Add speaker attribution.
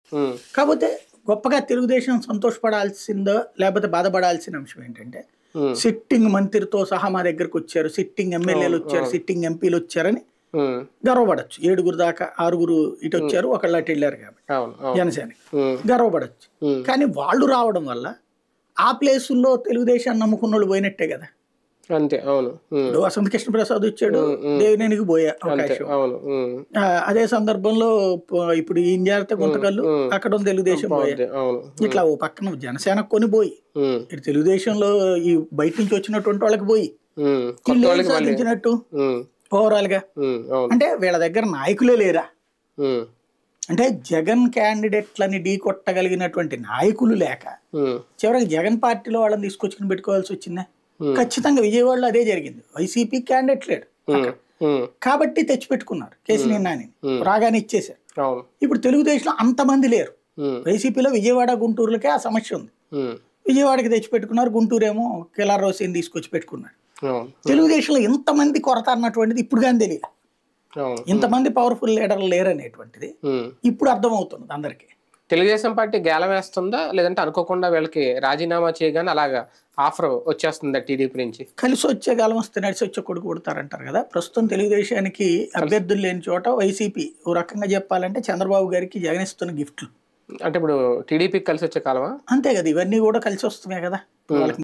Speaker 1: ఉమ్,
Speaker 2: కాకపోతే గొప్పగా తెలుగుదేశం సంతోషపడాల్సిందో లేకపోతే బాధపడాల్సిన అంశం ఏంటంటే
Speaker 1: ఉమ్,
Speaker 2: సిట్టింగ్ మంత్రితో సహా మా దగ్గరకు వచ్చారు సిట్టింగ్ ఎమ్మెల్యేలు వచ్చారు సిట్టింగ్ ఎంపీలు వచ్చారని
Speaker 1: ఉమ్,
Speaker 2: గర్వపడచ్చు ఏడుగురు దాకా ఆరుగురు ఇటు వచ్చారు ఒకళ్ళు అటు వెళ్ళారు కాబట్టి
Speaker 1: అవును అవును
Speaker 2: జనసేన
Speaker 1: ఉమ్,
Speaker 2: గర్వపడచ్చు
Speaker 1: ఉమ్,
Speaker 2: కానీ వాళ్ళు రావడం వల్ల ఆ ప్లేసుల్లో తెలుగుదేశాన్ని నమ్ముకున్న వాళ్ళు పోయినట్టే కదా
Speaker 1: అంతే అవును ఉమ్,
Speaker 2: ఇప్పుడు వసంత కృష్ణ ప్రసాద్ వచ్చాడు దేవినేనికి పోయే
Speaker 1: అంతే
Speaker 2: అవకాశం
Speaker 1: అవును ఉమ్,
Speaker 2: ఆ, అదే సందర్భంలో ప- ఇప్పుడు ఈ జాగ్రత్త గుంతకల్లు
Speaker 1: ఉమ్.
Speaker 2: అక్కడ ఉన్న తెలుగుదేశం పోయే
Speaker 1: అంతే అవును
Speaker 2: ఇట్లా ఓ పక్కన జనసేన కొని పోయి
Speaker 1: ఉమ్,
Speaker 2: ఇటు తెలుగుదేశంలో ఈ బయట నుంచి వచ్చినటువంటి వాళ్ళకి పోయి
Speaker 1: ఉమ్, కొత్త
Speaker 2: వీళ్ళు ఏం
Speaker 1: వాళ్ళకి మళ్ళీ
Speaker 2: సాధించినట్టు
Speaker 1: ఉమ్,
Speaker 2: ఓవరాల్ గా
Speaker 1: ఉమ్, అవును
Speaker 2: అంటే వీళ్ళ దగ్గర నాయకులే లేరా
Speaker 1: ఉమ్,
Speaker 2: అంటే జగన్ క్యాండిడేట్లని ఢీ కొట్టగలిగినటువంటి నాయకులు లేక
Speaker 1: ఉమ్,
Speaker 2: చివరికి జగన్ పార్టీలో వాళ్ళని తీసుకొచ్చుకుని పెట్టుకోవాల్సి వచ్చిందా
Speaker 1: Hmm.
Speaker 2: ఖచ్చితంగా విజయవాడలో అదే జరిగింది వైసీపీ క్యాండిడేట్ లేడు
Speaker 1: ఉమ్, ఉమ్,
Speaker 2: కాబట్టి తెచ్చిపెట్టుకున్నారు కేసీని నాని
Speaker 1: Hmm.
Speaker 2: రాగానే ఇచ్చేశారు
Speaker 1: అవును
Speaker 2: ఇప్పుడు తెలుగుదేశంలో అంతమంది లేరు
Speaker 1: ఉమ్,
Speaker 2: వైసీపీలో విజయవాడ గుంటూరులకే ఆ సమస్య ఉంది
Speaker 1: ఉమ్,
Speaker 2: విజయవాడకి తెచ్చిపెట్టుకున్నారు గుంటూరు ఏమో కిలార్ రోసిని తీసుకొచ్చి పెట్టుకున్నారు
Speaker 1: అవును
Speaker 2: తెలుగుదేశంలో ఇంతమంది కొరత అన్నటువంటిది ఇప్పుడు కానీ తెలియదు
Speaker 1: అవును
Speaker 2: ఇంతమంది పవర్ఫుల్ లీడర్లు లేరనేటువంటిది
Speaker 1: ఉమ్.
Speaker 2: ఇప్పుడు అర్థమవుతుంది అందరికీ
Speaker 1: తెలుగుదేశం పార్టీ గేలం వేస్తుందా లేదంటే అనుకోకుండా వీళ్ళకి రాజీనామా చేయగానే అలాగా ఆఫర్ వచ్చేస్తుందా టీడీపీ నుంచి
Speaker 2: కలిసి వచ్చే కాలం వస్తే నడిచి వచ్చే కొడుకు కొడతారంటారు కదా ప్రస్తుతం తెలుగుదేశానికి అభ్యర్థులు లేని చోట వైసీపీ ఓ రకంగా చెప్పాలంటే చంద్రబాబు గారికి జగన్ ఇస్తున్న గిఫ్ట్లు
Speaker 1: అంటే ఇప్పుడు టీడీపీకి కలిసి వచ్చే కాలమా
Speaker 2: అంతే కదా ఇవన్నీ కూడా కలిసి వస్తున్నాయి కదా వాళ్ళకి